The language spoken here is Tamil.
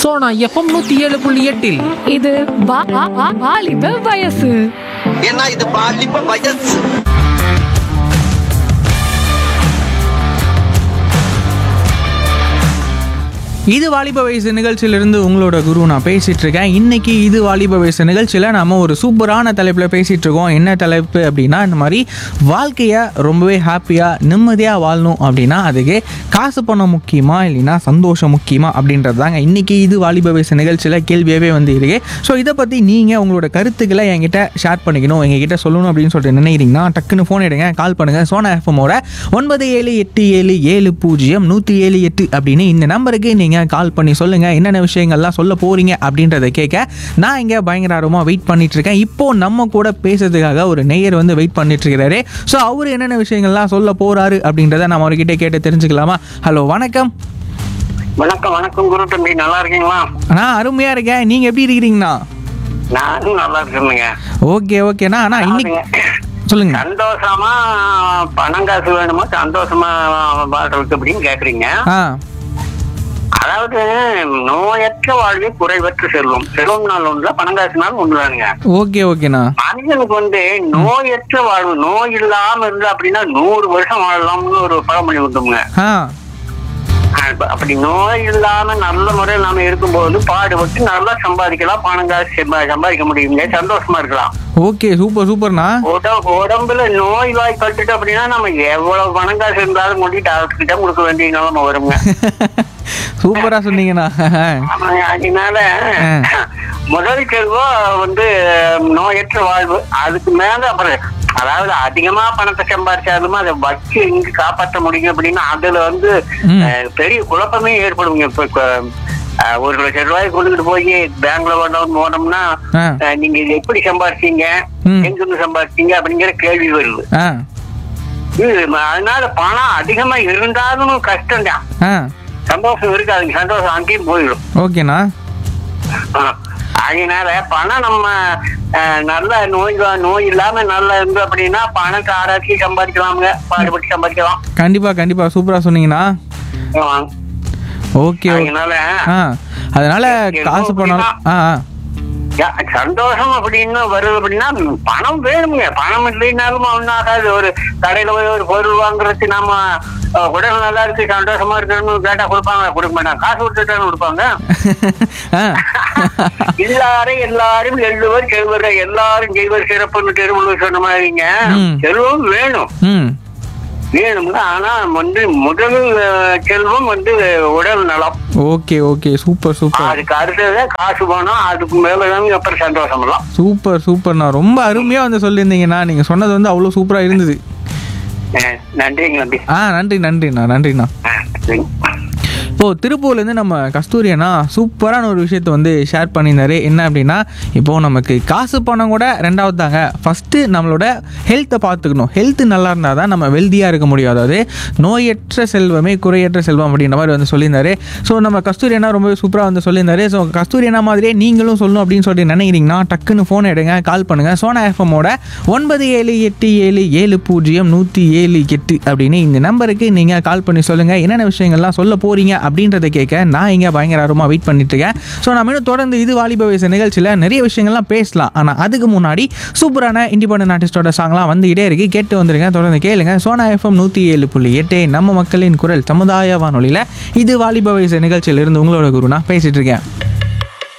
சோனா எஃப்எம் நூத்தி ஏழு புள்ளி எட்டில் இது வா- வா- வா- வாலிப வயசு ஏன்னா இது பாலிப்ப வயசு இது வாலிப வயசு நிகழ்ச்சியிலிருந்து உங்களோட குரு நான் பேசிட்டு இருக்கேன் இன்னைக்கு இது வாலிப வயசு நிகழ்ச்சியில் நம்ம ஒரு சூப்பரான தலைப்பில் பேசிட்டு இருக்கோம் என்ன தலைப்பு அப்படின்னா இந்த மாதிரி வாழ்க்கையை ரொம்பவே ஹாப்பியாக நிம்மதியாக வாழணும் அப்படின்னா அதுக்கு காசு பணம் முக்கியமா இல்லைன்னா சந்தோஷம் முக்கியமா அப்படின்றது தாங்க இன்னைக்கு இது வாலிப வயசு நிகழ்ச்சியில் கேள்வியாகவே வந்து இருக்கு ஸோ இதை பற்றி நீங்கள் உங்களோட கருத்துக்களை என்கிட்ட ஷேர் பண்ணிக்கணும் எங்ககிட்ட சொல்லணும் அப்படின்னு சொல்லிட்டு நினைக்கிறீங்கன்னா டக்குன்னு ஃபோன் எடுங்க கால் பண்ணுங்க சோனா எஃப்எம்மோட ஒன்பது ஏழு எட்டு ஏழு ஏழு பூஜ்ஜியம் நூற்றி ஏழு எட்டு அப்படின்னு இந்த நம்பருக்கு நீங்கள் கால் பண்ணி சொல்லுங்கள் என்னென்ன விஷயங்கள்லாம் சொல்ல போகிறீங்க அப்படின்றத கேட்க நான் இங்கே பயங்கர ஆர்வமாக வெயிட் பண்ணிட்டு இருக்கேன் இப்போ நம்ம கூட பேசுறதுக்காக ஒரு நெய்யர் வந்து வெயிட் பண்ணிட்டு இருக்கிறாரு ஸோ அவர் என்னென்ன விஷயங்கள்லாம் சொல்ல போகிறாரு அப்படின்றத நம்ம அவர்கிட்ட கேட்டு தெரிஞ்சுக்கலாமா ஹலோ வணக்கம் வணக்கம் வணக்கம் குரு தம்பி நல்லா இருக்கீங்களா நான் அருமையாக இருக்கேன் நீங்கள் எப்படி இருக்கிறீங்கண்ணா நானும் நல்லா இருக்கேனுங்க ஓகே ஓகேண்ணா அண்ணா இன்னைக்கு சொல்லுங்க சந்தோஷமா பணம் காசு வேணுமா சந்தோஷமா வாழ்றதுக்கு அப்படின்னு கேக்குறீங்க ஆ அதாவது நோயற்ற வாழ்வே குறைவற்ற செல்வம் செல்வம் நாள் ஒன்று பணம் காசுனாலும் ஒன்று தானுங்க ஓகே ஓகேண்ணா மனிதனுக்கு வந்து நோயற்ற வாழ்வு நோய் இல்லாம இருந்தா அப்படின்னா நூறு வருஷம் வாழலாம்னு ஒரு பழமொழி உண்டுங்க ஆ அப்ப- அப்படி நோய் இல்லாம நல்ல முறையில் நாம இருக்கும்போது பாடுபட்டு நல்லா சம்பாதிக்கலாம் பணம் காசு சம்பா- சம்பாதிக்க முடியுங்க சந்தோஷமா இருக்கலாம் ஓகே சூப்பர் சூப்பர்ண்ணா உட- உடம்புல நோய் வாய் பட்டுட்டு அப்படின்னா நம்ம எவ்வளவு பணம் காசு இருந்தாலும் கொண்டு டாக்டர் கிட்ட கொடுக்க வேண்டிய நிலைமை வருங்க சூப்பரா சொன்னீங்கண்ணா ஆமாங்க, அதனால ஆ. முதல் செல்வம் வந்து நோயற்ற வாழ்வு அதுக்கு மேல அப்புறம் அதாவது அதிகமா பணத்தை சம்பாதிச்சாலும் அதை வச்சு இங்க காப்பாற்ற முடியும் அப்படின்னா அதுல வந்து ம். அஹ், பெரிய குழப்பமே ஏற்படுங்க இப்ப இப்ப, அஹ், ஒரு லட்சம் ரூபாய் கொண்டுகிட்டு போய் பேங்க்ல கொண்டு போனோம்னா ஆ. அஹ், நீங்க இது எப்படி சம்பாதிச்சீங்க ம். எங்க இருந்து சம்பாதிச்சீங்க அப்படிங்கிற கேள்வி வருது ஆ இது ம- அதனால பணம் அதிகமா இருந்தாலும் கஷ்டம் தான் ஆ சந்தோஷம் இருக்காதுங்க சந்தோஷம் அங்கேயும் போயிடும் ஓகேண்ணா ஆ. அதனால பணம் நம்ம அஹ், நல்ல நோய் வா- நோய் இல்லாம நல்லா இருந்து அப்படின்னா பணத்தை ஆராய்ச்சி சம்பாதிக்கலாமுங்க பாடுபட்டு சம்பாதிக்கலாம் கண்டிப்பா கண்டிப்பா சூப்பரா சொன்னீங்கண்ணா ஆமா. ஓகே ஓகே அதனால ஆ அதனால காசு பணம் ஆ ஆ. யா- சந்தோஷம் அப்படின்னு வருது அப்படின்னா பணம் வேணுங்க பணம் இல்லைனாலும் ஒன்றும் ஆகாது ஒரு கடையில போய் ஒரு பொருள் வாங்குறதுக்கு நம்ம அஹ், உடல் நல்லா இருக்கு சந்தோஷமா இருக்கணும்னு கேட்டா கொடுப்பாங்க கொடுக்க மாட்டாங்க காசு கொடுத்துட்டான்னு கொடுப்பாங்க ஆ எல்லாரும் எல்லாரும் எழுவர் செல்வர் எல்லாரும் செய்வர் சிறப்புன்னு திருவள்ளுவர் சொன்ன மாதிரிங்க ம். செல்வம் வேணும் ம் வேணும்னா ஆனா வந்து முதல் அஹ், செல்வம் வந்து உடல் நலம் ஓகே ஓகே சூப்பர் சூப்பர் அதுக்கு அடுத்தது காசு பணம் அதுக்கு மேலதான் அப்புறம் சந்தோஷம் எல்லாம் சூப்பர் சூப்பர்ண்ணா ரொம்ப அருமையா வந்து சொல்லியிருந்தீங்கண்ணா நீங்க சொன்னது வந்து அவ்வளோ சூப்பரா இருந்தது அஹ், நன்றிங்க நன்றி ஆ நன்றி நன்றிண்ணா நன்றிண்ணா அஹ், சரிங்க. இப்போ திருப்பூர்லேருந்து நம்ம கஸ்தூரி அண்ணா சூப்பரான ஒரு விஷயத்தை வந்து ஷேர் பண்ணியிருந்தாரு என்ன அப்படின்னா இப்போ நமக்கு காசு பணம் கூட ரெண்டாவது தாங்க ஃபஸ்ட்டு நம்மளோட ஹெல்த்தை பார்த்துக்கணும் ஹெல்த் நல்லா இருந்தால் தான் நம்ம வெல்தியாக இருக்க முடியும் அதாவது நோயற்ற செல்வமே குறையற்ற செல்வம் அப்படின்ற மாதிரி வந்து சொல்லியிருந்தாரு ஸோ நம்ம கஸ்தூரி அண்ணா ரொம்ப சூப்பராக வந்து சொல்லியிருந்தாரு ஸோ கஸ்தூரி அண்ணா மாதிரியே நீங்களும் சொல்லணும் அப்படின்னு சொல்லிட்டு நினைக்கிறீங்கன்னா டக்குன்னு ஃபோன் எடுங்க கால் பண்ணுங்கள் சோனா எஃப்எம்மோட ஒன்பது ஏழு எட்டு ஏழு ஏழு பூஜ்ஜியம் நூற்றி ஏழு எட்டு அப்படின்னு இந்த நம்பருக்கு நீங்கள் கால் பண்ணி சொல்லுங்கள் என்னென்ன விஷயங்கள்லாம் சொல்ல போகிறீங்க அப்படின்றத கேட்க நான் இங்கே பயங்கர ஆர்வமாக வெயிட் பண்ணிட்டு இருக்கேன் ஸோ நம்ம இன்னும் தொடர்ந்து இது வாலிப வயசு நிகழ்ச்சியில் நிறைய விஷயங்கள்லாம் பேசலாம் ஆனால் அதுக்கு முன்னாடி சூப்பரான இண்டிபெண்டன்ட் ஆர்டிஸ்டோட சாங்லாம் வந்துகிட்டே இருக்கு கேட்டு வந்துருங்க தொடர்ந்து கேளுங்க சோனா எஃப்எம் நூற்றி ஏழு புள்ளி எட்டு நம்ம மக்களின் குரல் சமுதாய வானொலியில் இது வாலிப வயசு நிகழ்ச்சியிலிருந்து உங்களோட குரு நான் பேசிட்டு இருக்கேன்